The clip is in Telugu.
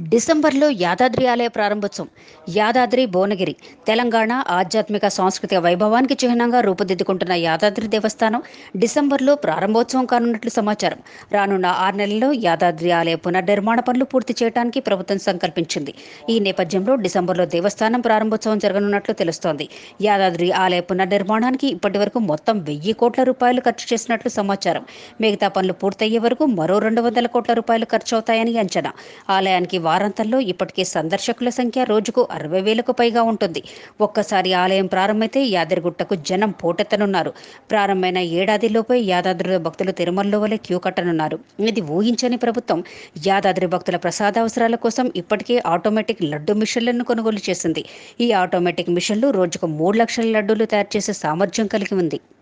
డిసెంబర్లో యాదాద్రి ఆలయ ప్రారంభోత్సవం యాదాద్రి భువనగిరి తెలంగాణ ఆధ్యాత్మిక సాంస్కృతిక వైభవానికి చిహ్నంగా రూపుదిద్దుకుంటున్న యాదాద్రి దేవస్థానం డిసెంబర్లో ప్రారంభోత్సవం కానున్నట్లు సమాచారం రానున్న ఆరు నెలల్లో యాదాద్రి ఆలయ పునర్నిర్మాణ పనులు పూర్తి చేయడానికి ప్రభుత్వం సంకల్పించింది ఈ నేపథ్యంలో డిసెంబర్లో దేవస్థానం ప్రారంభోత్సవం జరగనున్నట్లు తెలుస్తోంది యాదాద్రి ఆలయ పునర్నిర్మాణానికి ఇప్పటి వరకు మొత్తం వెయ్యి కోట్ల రూపాయలు ఖర్చు చేసినట్లు సమాచారం మిగతా పనులు పూర్తయ్యే వరకు మరో రెండు వందల కోట్ల రూపాయలు ఖర్చు అవుతాయని అంచనా ఆలయానికి వారాంతంలో ఇప్పటికే సందర్శకుల సంఖ్య రోజుకు అరవై వేలకు పైగా ఉంటుంది ఒక్కసారి ఆలయం ప్రారంభమైతే యాదగిరిగుట్టకు జనం పోటెత్తనున్నారు ప్రారంభమైన ఏడాదిలోపే యాదాద్రిలో భక్తులు తిరుమలలో వలె క్యూ కట్టనున్నారు ఇది ఊహించని ప్రభుత్వం యాదాద్రి భక్తుల ప్రసాద అవసరాల కోసం ఇప్పటికే ఆటోమేటిక్ లడ్డు మిషన్లను కొనుగోలు చేసింది ఈ ఆటోమేటిక్ మిషన్లు రోజుకు మూడు లక్షల లడ్డూలు తయారు చేసే సామర్థ్యం కలిగి ఉంది